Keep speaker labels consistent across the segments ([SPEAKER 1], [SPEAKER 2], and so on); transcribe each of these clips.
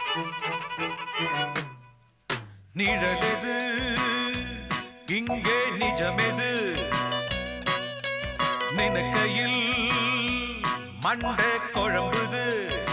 [SPEAKER 1] நிழலெது இங்கே நிஜமெது நினைக்கையில் மண்ட குழம்புது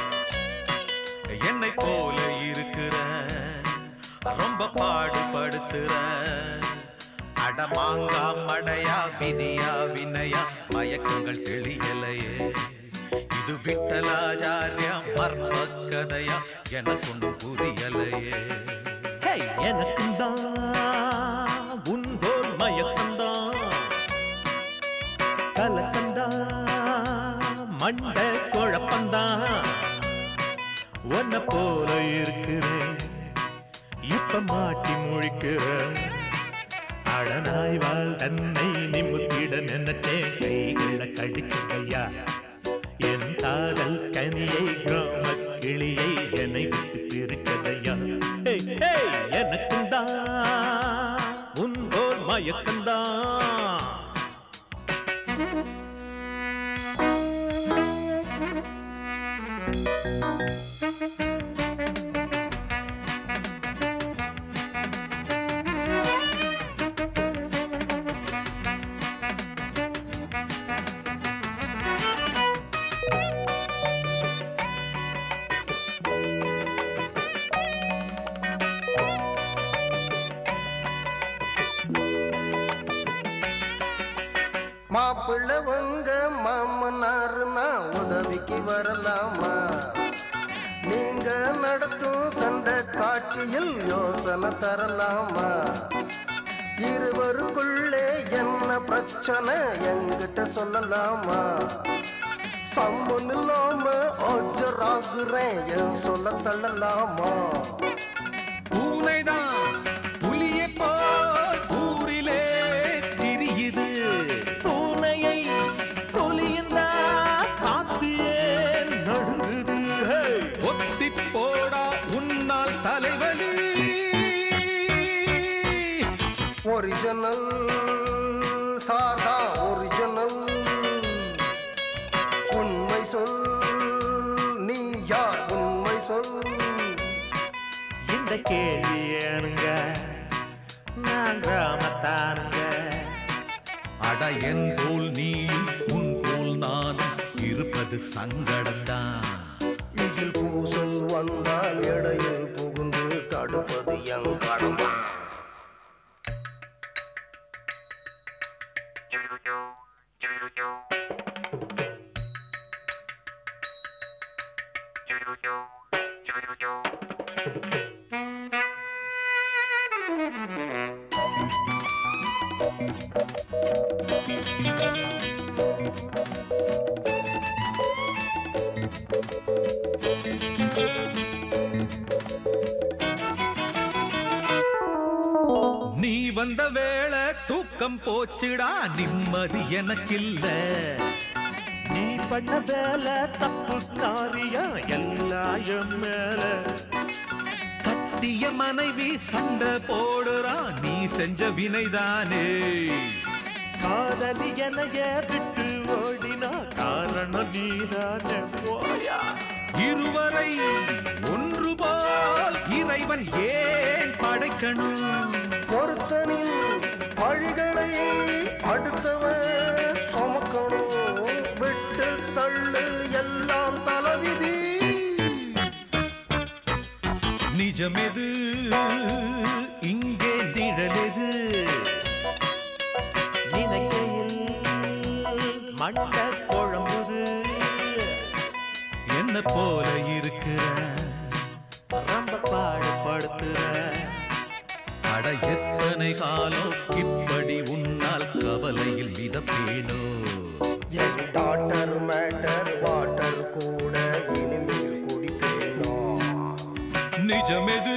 [SPEAKER 1] என்னை போல இருக்கிற ரொம்ப பாடுபடுத்துற அடமாங்கா மடையா விதியா வினையா மயக்கங்கள் தெளியலையே இது விட்டலாச்சாரியா மர்ம கதையா எனக்கொண்டும் புரியலையே
[SPEAKER 2] எனக்கும் தான் உன் போல் மயக்கம்தான் கலக்கந்தான் மண்ட குழப்பந்தான் உன்னை போல இருக்கிறேன் இப்ப மாட்டி முழிக்கிறேன் அழனாய் வாழ் தன்னை நிமித்திட நினைச்சேன் கைகளை கடிச்சதையா என் காதல் கனியை கிராம கிளியை என்னை விட்டு பிரிச்சதையா ஏய், ஏய், எனக்கும் தான் உன் போல் மயக்கம்தான்
[SPEAKER 3] மாப்பிள்ள உங்க மாமனாருனா உதவிக்கு வரலாமா நீங்க நடத்தும் சண்டை காட்சியில் யோசனை தரலாமா இருவருக்குள்ளே என்ன பிரச்சனை என்கிட்ட சொல்லலாமா சம்மன் இல்லாம ஆஜராகுறேன் என் சொல்ல தள்ளலாமா
[SPEAKER 1] பூனைதான் புலியை போல் ஊரிலே திரியுது
[SPEAKER 2] பூனையை புலியந்தா காத்து ஏன் நடுங்குது ஹே!
[SPEAKER 1] ஒத்தி போடா உன்னால் தலைவலி
[SPEAKER 3] ஒரிஜினல் சாதா ஒரிஜினல் உண்மை சொல் நீ யார் உண்மை சொல்
[SPEAKER 2] இந்த கேள்வி ஏனுங்க நான் கிராமத்தானுங்க
[SPEAKER 1] அட என் போல் நீயும் உன் போல் நானும் இருப்பது சங்கடம்தான்
[SPEAKER 3] இதில் பூசல் வந்தால் இடையில் புகுந்து தடுப்பது என் கடமை
[SPEAKER 1] நீ வந்த வேளை தூக்கம் போச்சுடா நிம்மதி எனக்கில்ல
[SPEAKER 2] நீ பண்ண வேலை தப்பு காரியம் எல்லாம் என் மேல
[SPEAKER 1] கத்திய மனைவி சண்டை போடுறா நீ செஞ்ச வினைதானே
[SPEAKER 2] காதலி எனைய விட்டு ஓடினா காரணம் நீதானே போயா
[SPEAKER 1] இருவரை ஒன்று போல் இறைவன் ஏன் படைக்கணும்
[SPEAKER 3] ஒருத்தனின் வழிகளை அடுத்தவன் சுமக்கணும் விட்டு தள்ளு எல்லாம் தலைவிதி
[SPEAKER 1] நிஜமெது இங்கே நிழலெது
[SPEAKER 2] நினைக்கையில் மண்ட குழம்புது
[SPEAKER 1] என்ன போல இருக்கிற
[SPEAKER 2] ரொம்ப பாடுபடுத்துற
[SPEAKER 1] அட எத்தனை காலம் இப்படி உன்னால் கவலையில் மிதப்பேனோ
[SPEAKER 3] என் டாட்டர் மேட்டர் வாட்டர் கூட இனிமேல் குடிப்பேனோ
[SPEAKER 1] நிஜமெது